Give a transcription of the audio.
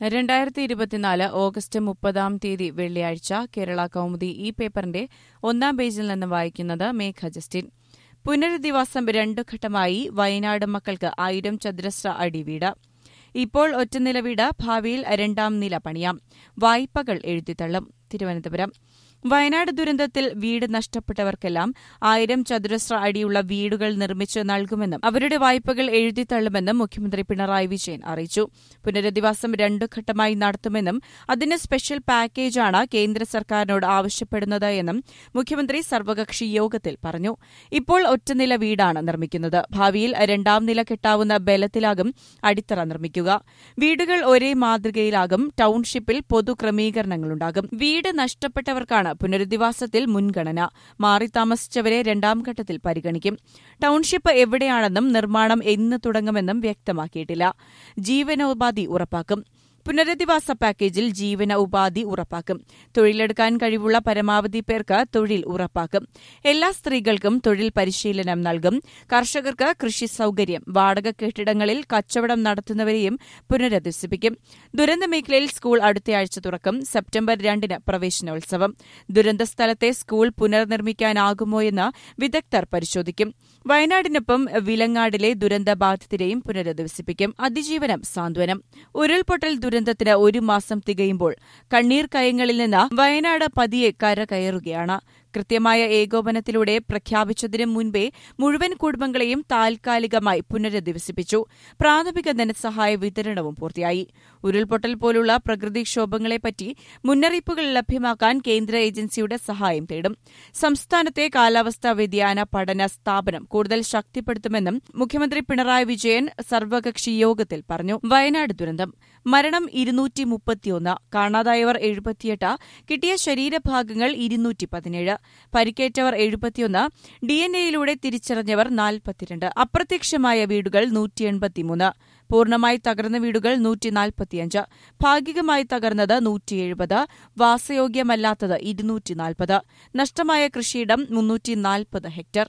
രണ്ടായിരത്തി ഇരുപത്തിനാല് ഓഗസ്റ്റ് മുപ്പതാം തീയതി വെള്ളിയാഴ്ച കേരള കൗമുദി ഈ പേപ്പറിന്റെ ഒന്നാം പേജിൽ നിന്ന് വായിക്കുന്നത് മേഘ ജസ്റ്റിൻ പുനരധിവാസം രണ്ടു ഘട്ടമായി വയനാട് മക്കൾക്ക് ആയിരം ചതുരശ്ര അടി വീട് ഇപ്പോൾ ഒറ്റനില വീട് ഭാവിയിൽ രണ്ടാം നില പണിയാം വായ്പകൾ എഴുതിത്തള്ളും തിരുവനന്തപുരം വയനാട് ദുരന്തത്തിൽ വീട് നഷ്ടപ്പെട്ടവർക്കെല്ലാം ആയിരം ചതുരശ്ര അടിയുള്ള വീടുകൾ നിർമ്മിച്ച് നൽകുമെന്നും അവരുടെ വായ്പകൾ എഴുതിത്തള്ളുമെന്നും മുഖ്യമന്ത്രി പിണറായി വിജയൻ അറിയിച്ചു പുനരധിവാസം രണ്ടു ഘട്ടമായി നടത്തുമെന്നും അതിന് സ്പെഷ്യൽ പാക്കേജാണ് കേന്ദ്ര സർക്കാരിനോട് ആവശ്യപ്പെടുന്നത് എന്നും മുഖ്യമന്ത്രി സർവകക്ഷി യോഗത്തിൽ പറഞ്ഞു ഇപ്പോൾ ഒറ്റനില വീടാണ് നിർമ്മിക്കുന്നത് ഭാവിയിൽ രണ്ടാം നില കെട്ടാവുന്ന ബലത്തിലാകും അടിത്തറ നിർമ്മിക്കുക വീടുകൾ ഒരേ മാതൃകയിലാകും ടൌൺഷിപ്പിൽ പൊതു ക്രമീകരണങ്ങളുണ്ടാകും വീട് നഷ്ടപ്പെട്ടവർക്കാണ് പുനരധിവാസത്തിൽ മുൻഗണന മാറി താമസിച്ചവരെ രണ്ടാം ഘട്ടത്തിൽ പരിഗണിക്കും ടൌൺഷിപ്പ് എവിടെയാണെന്നും നിർമ്മാണം എന്ന് തുടങ്ങുമെന്നും വ്യക്തമാക്കിയിട്ടില്ല ജീവനോപാധി ഉറപ്പാക്കും പുനരധിവാസ പാക്കേജിൽ ജീവന ഉപാധി ഉറപ്പാക്കും തൊഴിലെടുക്കാൻ കഴിവുള്ള പരമാവധി പേർക്ക് തൊഴിൽ ഉറപ്പാക്കും എല്ലാ സ്ത്രീകൾക്കും തൊഴിൽ പരിശീലനം നൽകും കർഷകർക്ക് കൃഷി സൌകര്യം വാടക കെട്ടിടങ്ങളിൽ കച്ചവടം നടത്തുന്നവരെയും പുനരധിവസിപ്പിക്കും ദുരന്ത മേഖലയിൽ സ്കൂൾ അടുത്തയാഴ്ച തുറക്കും സെപ്റ്റംബർ രണ്ടിന് പ്രവേശനോത്സവം ദുരന്ത സ്ഥലത്തെ സ്കൂൾ പുനർനിർമ്മിക്കാനാകുമോയെന്ന് വിദഗ്ധർ പരിശോധിക്കും വയനാടിനൊപ്പം വിലങ്ങാടിലെ ദുരന്തബാധിതരെയും പുനരധിവസിപ്പിക്കും അതിജീവനം സാന്ത്വനം ഉരുൾപൊട്ടൽ ദുരന്തത്തിന് ഒരു മാസം തികയുമ്പോൾ കണ്ണീർ കയങ്ങളിൽ നിന്ന് വയനാട് പതിയെ കരകയറുകയാണ് കൃത്യമായ ഏകോപനത്തിലൂടെ പ്രഖ്യാപിച്ചതിനു മുൻപേ മുഴുവൻ കുടുംബങ്ങളെയും താൽക്കാലികമായി പുനരധിവസിപ്പിച്ചു പ്രാഥമിക ധനസഹായ വിതരണവും പൂർത്തിയായി ഉരുൾപൊട്ടൽ പോലുള്ള പ്രകൃതിക്ഷോഭങ്ങളെപ്പറ്റി മുന്നറിയിപ്പുകൾ ലഭ്യമാക്കാൻ കേന്ദ്ര ഏജൻസിയുടെ സഹായം തേടും സംസ്ഥാനത്തെ കാലാവസ്ഥാ വ്യതിയാന പഠന സ്ഥാപനം കൂടുതൽ ശക്തിപ്പെടുത്തുമെന്നും മുഖ്യമന്ത്രി പിണറായി വിജയൻ സർവകക്ഷി യോഗത്തിൽ പറഞ്ഞു വയനാട് ദുരന്തം മരണം ഇരുന്നൂറ്റി മുപ്പത്തിയൊന്ന് കാണാതായവർ എഴുപത്തിയെട്ട് കിട്ടിയ ശരീരഭാഗങ്ങൾ ഇരുന്നൂറ്റി പതിനേഴ് പരിക്കേറ്റവർ എഴുപത്തിയൊന്ന് ഡിഎൻഎയിലൂടെ തിരിച്ചറിഞ്ഞവർ നാൽപ്പത്തിരണ്ട് അപ്രത്യക്ഷമായ വീടുകൾ നൂറ്റി എൺപത്തിമൂന്ന് പൂർണ്ണമായി തകർന്ന വീടുകൾ നൂറ്റി നാൽപ്പത്തിയഞ്ച് ഭാഗികമായി തകർന്നത് നൂറ്റി എഴുപത് വാസയോഗ്യമല്ലാത്തത് ഇരുന്നൂറ്റി നാൽപ്പത് നഷ്ടമായ കൃഷിയിടം മുന്നൂറ്റി നാൽപ്പത് ഹെക്ടർ